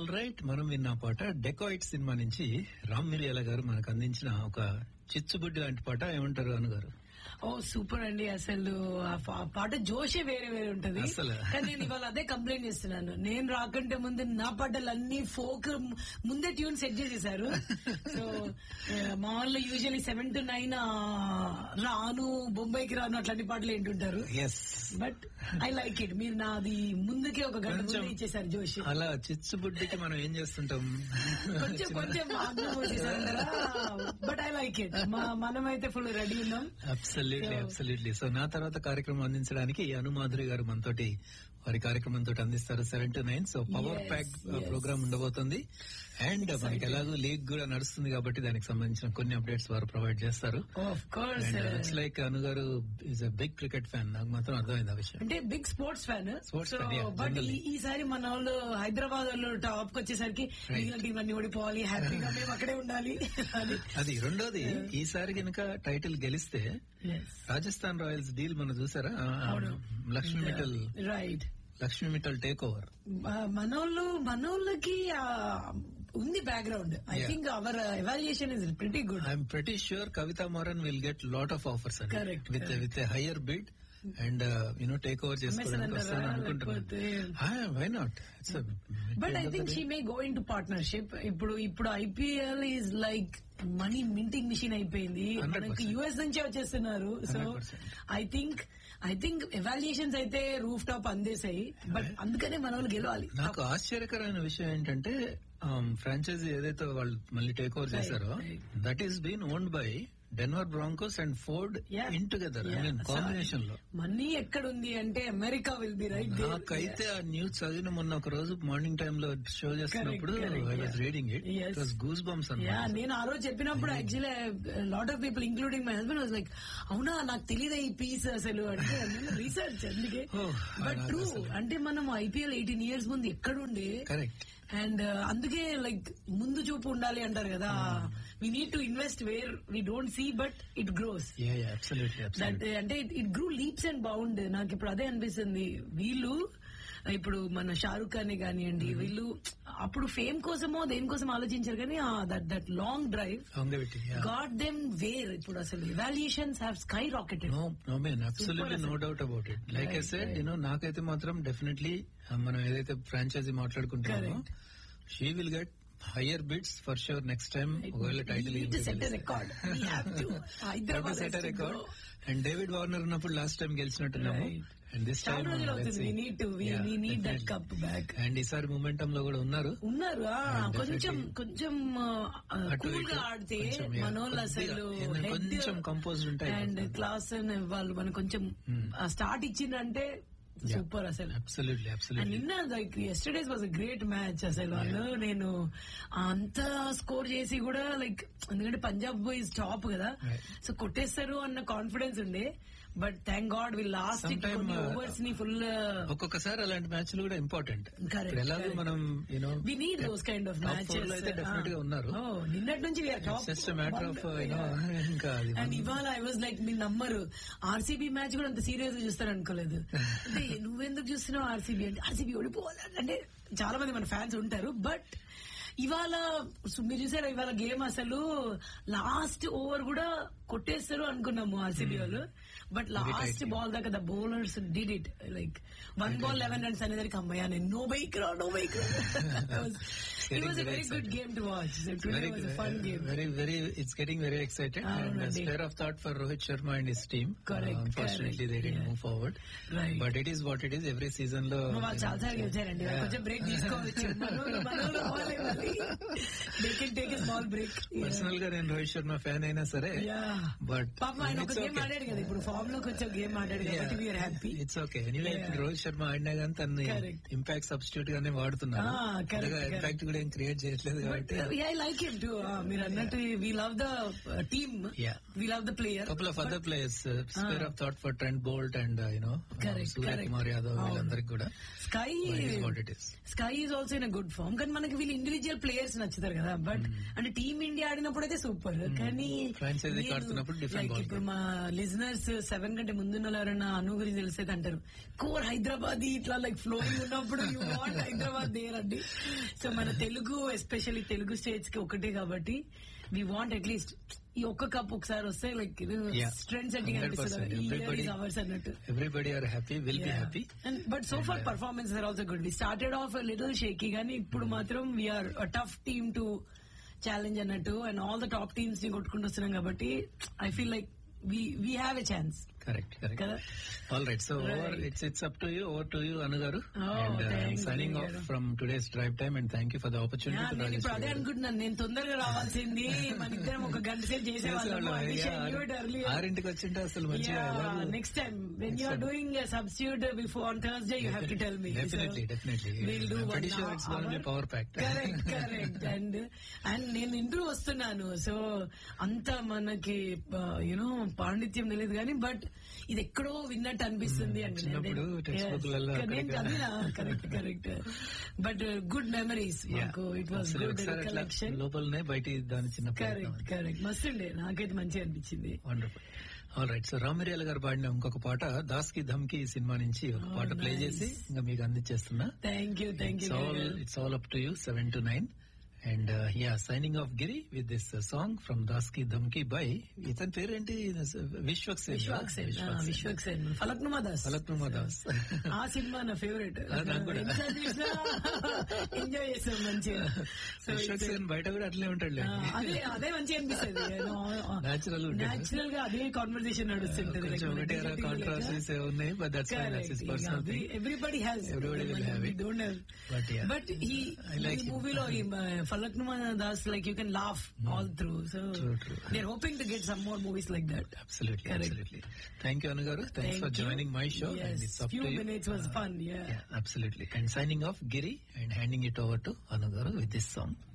All right మనం విన్న పాట డెకాయిట్ సినిమా నుంచి రామ్ మిరియాల గారు మనకు అందించిన ఒక చిచ్చుబుడ్డి లాంటి పాట ఏమంటారు అను గారు ఓ సూపర్ అండి అసలు ఆ పా- ఆ పాట జోషే వేరే వేరే ఉంటది అసలు. కానీ నేను ఇవాళ అదే కంప్లైంట్ చేస్తున్నాను నేను రాకంటే ముందు నా పాటలు అన్ని ఫోక్ ముందే ట్యూన్ సెట్ చేసేసారు సో మా వాళ్ళు యూజువల్లీ సెవెన్ టు నైన్ రాను బొంబాయికి రాను అట్లాంటి పాటలు ఏంటుంటారు yes but I like it మీరు నాది ముందుకే ఒక గంట కొంచెం ముందే ఇచ్చేసారు జోష్ అలా చిచ్చుబుడ్డికి మనం ఏం చేస్తుంటాం కొంచెం కొంచెం బట్ ఐ లైక్ ఇట్ మనమైతే ఫుల్ రెడీ ఉన్నాం అబ్సల్యూట్లీ So- అబ్సల్యూట్లీ సో నా తర్వాత కార్యక్రమం అందించడానికి అనుమాధురి గారు మనతోటి వారి కార్యక్రమంతో అందిస్తారు seven to nine so power Yes, pack yes. Programme ఉండబోతుంది అండ్ మనకి ఎలాగో లీగ్ కూడా నడుస్తుంది కాబట్టి దానికి సంబంధించిన కొన్ని అప్డేట్స్ వారు ప్రొవైడ్ చేస్తారు of course and it's like Anu గారు is uh big cricket fan నాకు మాత్రం అర్థమైంది ఆ విషయం అంటే big sports fan Sports so fan, yeah, but generally. ఈసారి మన వాళ్ళు హైదరాబాద్ వాళ్ళు టాప్ కి వచ్చేసరికి Right. మిగిలిన టీం అన్ని ఓడిపోవాలి హ్యాపీగా మేము అక్కడే ఉండాలి అది అది రెండోది ఈసారి కనుక టైటిల్ గెలిస్తే రాజస్థాన్ రాయల్స్ డీల్ మనం చూసారా ఆ, ఆ, అవును. Lakshmi Mittal right Lakshmi Mittal take over మనోళ్ళు మనోళ్ళకి ఆ, ఉంది background I Yeah. Think our evaluation is pretty good I'm pretty sure Kavitha Maran will get lot of offers Correct, with correct. With higher bid and you know take over చేసుకోవడానికి అంటారా? వస్తాను అనుకుంటున్నాను లేకపోతే- why not it's but I think she may go into partnership ఇప్పుడు ఇప్పుడు IPL is like money minting machine అయిపోయింది 100%. మనకి US నుంచే వచ్చేస్తున్నారు so 100%. I think I think evaluations అయితే రూఫ్ టాప్ అందేశాయి బట్ అందుకనే మన వాళ్ళు గెలవాలి నాకు ఆశ్చర్యకరమైన విషయం ఏంటంటే ఫ్రాంచైజీ ఏదైతే వాళ్ళు మళ్ళీ టేక్ ఓవర్ Right, చేశారో right. That is been owned by Denver Broncos and Ford Yeah. In together I Yeah. Mean combination లో మనీ ఎక్కడుంది అంటే అమెరికా విల్ బి రైట్ నాకైతే ఆ న్యూస్ చదివిన మొన్న ఒక రోజు మార్నింగ్ టైమ్ లో షో చేస్తున్నప్పుడు correct, I was yeah. Reading it Yes. It was goose bumps yeah అన్నమాట నేను ఆ రోజు చెప్పినప్పుడు actually lot of people including my husband was like అవునా నాకు తెలియదు ఈ పీస్ అసలు అంటే రీసెర్చ్ అందుకే Oh, బట్ నాకు ట్రూ అసలు. అంటే మనం ఐపీఎల్ ఎయిటీన్ ఇయర్స్ ముందు ఎక్కడుండే కరెక్ట్ అండ్ అందుకే లైక్ ముందు చూపు ఉండాలి అంటారు కదా we need to invest where we don't see but it grows yeah yeah absolutely that absolutely అంటే it grew leaps and bound నాకు ఇప్పుడు అదే అనిపిస్తుంది వీళ్ళు ఇప్పుడు మన షారుఖ్ ఖాన్ కానివ్వండి వీళ్ళు అప్పుడు ఫేమ్ కోసమో దేనికోసం ఆలోచించారు కానీ that that long drive longevity got them where ఇప్పుడు అసలు evaluations have skyrocketed no no man absolutely no doubt about it like I Right, said right. You know నాకైతే మాత్రం డెఫినెట్లీ మనం ఏదైతే ఫ్రాంచైజీ మాట్లాడుకుంటున్నామో Correct. She will get higher bids for sure next time ఒకవేళ title set record Hyderabad set record and David Warner ఉన్నప్పుడు last time గెలిచినట్టున్నాము Right. And this చాలా time రోజులు అవుతుంది we need to we, we need that cup back and ఈసారి momentum లో కూడా ఉన్నారు ఉన్నారు ఆ, Yeah, కొంచెం definitely. కొంచెం అటు కూల్ ఇటు గా ఆడితే కొంచెం, yeah, మనోళ్ళు కొద్దిగా, అసలు ఏదైనా కొంచెం composed ఉంటాయి అండ్ కొంచెం. క్లాస్ వాళ్ళు మనకు కొంచెం Hmm. స్టార్ట్ ఇచ్చిందంటే సూపర్ అసలు అబ్సల్యూట్లీ అండ్ అబ్సల్యూట్లీ నిన్న like yesterday's was a great match అసలు వాళ్ళు నేను అంత స్కోర్ చేసి కూడా లైక్ ఎందుకంటే పంజాబ్ బాయ్స్ టాప్ కదా Right. సో కొట్టేస్తారు అన్న కాన్ఫిడెన్స్ ఉండే బట్ థ్యాంక్ గాడ్ వీళ్ళు లాస్ట్ Sometime, కొన్ని uh, ఓవర్స్ ని ఫుల్ ఒక్కొక్కసారి అలాంటి మ్యాచ్లు కూడా ఇంపార్టెంట్ Correct, ఎలాగో correct. మనం you know we need those kind of Top four లో అయితే definite గా ఉన్నారు. నిన్నటి నుంచి జస్ట్ మ్యాటర్ ఆఫ్ యూనో ఇంకా అది అండ్ ఇవాళ ఐ వాజ్ లైక్ మీ నమ్మరు ఆర్సీబీ మ్యాచ్ కూడా అంత సీరియస్ గా చూస్తారు అనుకోలేదు అంటే నువ్వెందుకు చూస్తున్నావు ఆర్సీబీ అంటే ఆర్సీబీ ఓడిపోవాలి అంటే చాలా మంది మన ఫ్యాన్స్ ఉంటారు బట్ ఇవాళ సు- మీరు చూసారా ఇవాళ గేమ్ అసలు లాస్ట్ ఓవర్ కూడా కొట్టేస్తారు అనుకున్నాము ఆర్సీబీ వాళ్ళు బట్ లాస్ట్ tight. బాల్ దాకా the bowlers did it like one ball eleven runs అనేసరికి అమ్మయ్యా నేను నో బైక్ రా no bike it was a very good game to watch very fun game very very it's getting very excited and అవునండి. Spare of thought for Rohit Sharma and his team Correct, unfortunately they correct. డి Yeah. Move forward Right. But it is what it is every season లో వాళ్ళు చాలా సార్లు గెలిచారండి Yeah. కొంచెం break తీసుకోవచ్చు మనోళ్ళు- మనోళ్ళు పోవాలి మళ్ళీ. They can take a small break. Yeah. Personal గా నేను రోహిత్ శర్మ ఫ్యాన్ అయినా సరే Yeah. బట్ పాపం ఆయన ఒక గేమ్ ఆడాడు కదా ఇప్పుడు ఫామ్ లో కొంచెం గేమ్ ఆడాడు కాబట్టి we are happy it's okay anyway Yeah. Rohit Sharma ఆడినా కానీ తన Correct. ఇంపాక్ట్ సబ్స్టిట్యూట్ గానే వాడుతున్నారు Ah, correct, correct. ఇంపాక్ట్ కూడా ఏం క్రియేట్ చేయట్లేదు కాబట్టి ఐ లైక్ హిమ్ టు మీరు అన్నట్టు we love the team Yeah. We love the player couple of other players spare of thought for Trent Boult and you know Correct, Surya correct. Kumar Yadav అవును. వీళ్ళందరికీ కూడా SKY what it is SKY is also in good form కానీ మనకి వీళ్ళు individual individual players నచ్చుతారు కదా but అంటే team India ఆడినప్పుడు అయితే సూపర్ కానీ Franchise నేను- ఆడుతున్నప్పుడు different like ball ఇప్పుడు మా లిజనర్స్ సెవెన్ కంటే ముందున్న వాళ్ళు ఎవరైనా అను గురించి తెలిసే అంటారు కోర్ హైదరాబాద్ ఇట్లా లైక్ ఫ్లోయింగ్ ఉన్నప్పుడు యూ వాంట్ హైదరాబాద్ దేర్ అండి సో మన తెలుగు ఎస్పెషల్లీ తెలుగు స్టేట్స్ కి ఒకటే కాబట్టి వి వాంట్ అట్లీస్ట్ ఈ ఒక్క కప్ ఒకసారి వస్తే like Yeah. Trend setting 100%. Everybody- అనిపిస్తుంది అవర్స్ అన్నట్టు everybody are happy will be happy but so far performance are also good we started off little shaky కానీ ఇప్పుడు మాత్రం we are tough team to challenge అన్నట్టు and all the top teams ని కొట్టుకుంటూ వస్తున్నాం కాబట్టి I feel like we we have a chance correct correct కదా all right so over Right. It's it's up to you over to you Anu garu Oh, and thanks, signing Anu off garu. From today's drive time and thank you for the opportunity to నేను ఇప్పుడు అదే అనుకుంటున్నాను నేను తొందరగా రావాల్సింది మన ఇద్దరం ఒక గంట సేపు చేసేవాళ్ళము ఆరింటికి వచ్చింటే అసలు మంచిగా ఎలాగో- next time when you are doing substitute before on Thursday you have to tell me Definitely, definitely. We'll do I'm one pretty sure it's gonna be hour. power packed. Correct correct and and నేను interview వస్తున్నాను so అంత మనకి you know పాండిత్యం తెలియదు కానీ but ఇది ఎక్కడో విన్నట్టు అనిపిస్తుంది అంటే చిన్నప్పుడు textbook లలో అక్కడక్కడ. Correct correct but good memories Yeah. మాకు ఇట్ వాస్ అసలు గుడ్ ఒకసారి అట్లా రికలెక్షన్ లోపలనే బయట దాని చిన్న కరెక్ట్ కరెక్ట్ మస్తు ఉండే నాకైతే మంచిగా అనిపించింది wonderful all right so Ram Miriyala garu పాడిన ఇంకొక పాట దాస్ కి ధమ్కి సినిమా నుంచి ఒక పాట ప్లే చేసి ఇంకా మీకు అందించేస్తున్నా thank you thank it's all you it's all up to you seven to nine and yeah signing off Giri with this song from Das Ka Dhamki by ఇతని పేరేంటి విశ్వక్సేన్ విశ్వాక్సేన్ విశ్వక్సేన్ ఫలక్నుమా దాస్ ఫలక్నుమా దాస్ ఆ సినిమా నా ఫేవరెట్ ఆ, నాకు కూడా. ఎంజాయ్ చేస్తాం మంచిగా So, it's- విశ్వక్సేన్ బయట కూడా అట్లే ఉంటాడు ఆ, అదే అదే మంచిగా అనిపిస్తుంది Natural ఉంటాడు. న్యాచురల్ గా అదే కాన్వర్సేషన్ నడుస్తుంటది కొంచెం ఒకటి కాంట్రావర్సీస్ ఉన్నాయి but that's fine that's his personal thing everybody has Everybody will have it. Don't have But yeah. But ఈ I like him. మూవీలో Falaknuma Das like you can laugh all through so True, true. They hoping to get some more movies like that Absolutely, Correct. absolutely. Thank you, Anu Garu. Thanks for Thank you. joining my show. Yes, And it's up few to you. minutes was fun, yeah. Yeah, absolutely. And signing off, Giri, and handing it over to Anu Garu with this song.